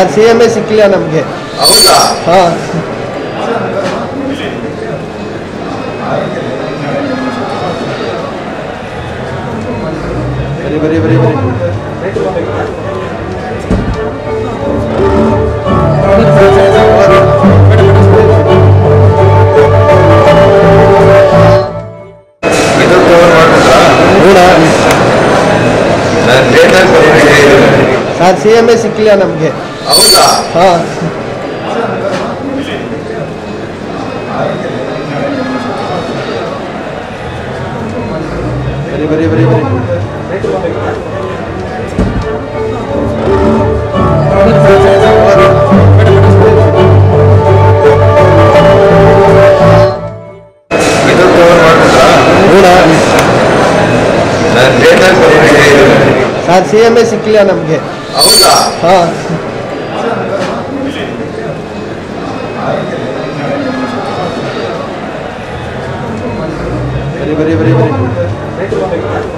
sir C M ಎ ಸಿಕ್ಕಿಲ್ಲ ನಮಗೆ ಹೌದಾ ಹಾಂ ಬರಿ ಬರಿ ಬರಿ ಬರಿ ಇದು ಕವರ್ ಮಾಡ್ಬಿಟ್ರಾ ಹೂಣ ನಾನು ಡೇಟ್ ಸರ್ ಸಿ ಎಮ್ ಎ ಸಿಕ್ಕಿಲ್ಲ ನಮಗೆ ಹೌದಾ ಹಾಂ ಬರಿ ಬರಿ ಬರಿ ಬರಿ ಇದು ಕವರ್ ಮಾಡ್ಬಿಟ್ರಾ ಹೂಣ ನಾನು ಡೇಟ್ ಸರ್ ಸಿ ಎಮ್ ಎ ಸಿಕ್ಕಿಲ್ಲ ನಮಗೆ ಹೌದಾ ಹಾಂ ಬರಿ ಬರಿ ಬರಿ ಬರಿ